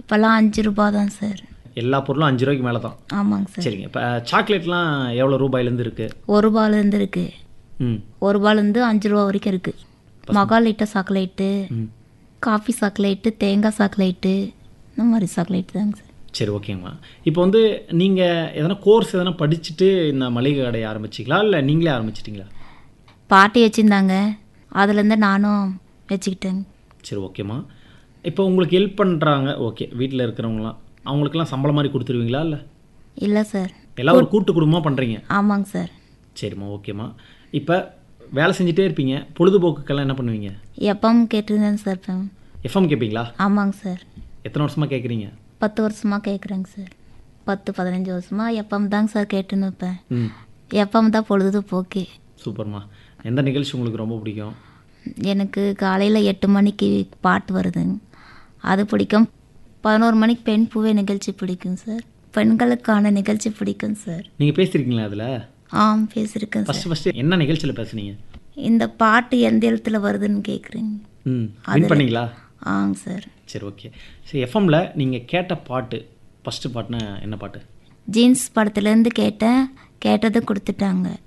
அப்போல்லாம் அஞ்சு ரூபா தான் சார் எல்லா பொருளும் அஞ்சு ரூபாய்க்கு மேலே தான் ஆமாங்க சார் சரிங்க இப்போ சாக்லேட்லாம் எவ்வளோ ரூபாயிலேருந்து இருக்குது ஒரு ரூபாலேருந்து இருக்குது ம் ஒரு ரூபாலேருந்து அஞ்சு ரூபா வரைக்கும் இருக்குது மகாலிட்ட சாக்லேட்டு ம் காஃபி சாக்லேட்டு தேங்காய் சாக்லேட்டு இந்த மாதிரி சாக்லேட்டு தாங்க சார் சரி ஓகேங்கம்மா இப்போ வந்து நீங்கள் எதனா கோர்ஸ் எதனா படிச்சுட்டு இந்த மளிகை கடையை ஆரம்பிச்சிங்களா இல்லை நீங்களே ஆரம்பிச்சிட்டிங்களா பாட்டி வச்சுருந்தாங்க அதுலேருந்து நானும் வச்சுக்கிட்டேங்க சரி ஓகேம்மா இப்போ உங்களுக்கு ஹெல்ப் பண்ணுறாங்க ஓகே வீட்டில் இருக்கிறவங்களாம் அவங்களுக்கெல்லாம் சம்பளம் மாதிரி கொடுத்துருவீங்களா இல்லை இல்லை சார் எல்லாம் ஒரு கூட்டு குடும்பமாக பண்ணுறீங்க ஆமாங்க சார் சரிம்மா ஓகேம்மா இப்போ வேலை செஞ்சுட்டே இருப்பீங்க பொழுதுபோக்குக்கெல்லாம் என்ன பண்ணுவீங்க எப்பவும் கேட்டிருந்தேன் சார் இப்போ எஃப்எம் கேட்பீங்களா ஆமாங்க சார் எத்தனை வருஷமாக கேட்குறீங்க பத்து வருஷமாக கேட்குறேங்க சார் பத்து பதினஞ்சு வருஷமாக எப்பவும் தாங்க சார் கேட்டுன்னு இருப்பேன் ம் எப்பவும் தான் பொழுது போக்கே சூப்பர்மா எந்த நிகழ்ச்சி உங்களுக்கு ரொம்ப பிடிக்கும் எனக்கு காலையில் எட்டு மணிக்கு பாட்டு வருதுங்க அது பிடிக்கும் பதினோரு மணிக்கு பெண் பூவே நிகழ்ச்சி பிடிக்கும் சார் பெண்களுக்கான நிகழ்ச்சி பிடிக்கும் சார் நீங்கள் பேசியிருக்கீங்களா அதில் ஆ பேசியிருக்கேன் சார் ஃபஸ்ட்டு ஃபஸ்ட்டு என்ன நிகழ்ச்சியில் பேசுனீங்க இந்த பாட்டு எந்த எழுத்துல வருதுன்னு கேட்குறீங்க ம் வின் பண்ணீங்களா ஆங்க சார் சரி ஓகே சரி எஃப்எம்மில் நீங்கள் கேட்ட பாட்டு ஃபஸ்ட்டு பாட்டுனா என்ன பாட்டு ஜீன்ஸ் படத்துலேருந்து கேட்டேன் கேட்டதை கொடுத்துட்டாங்க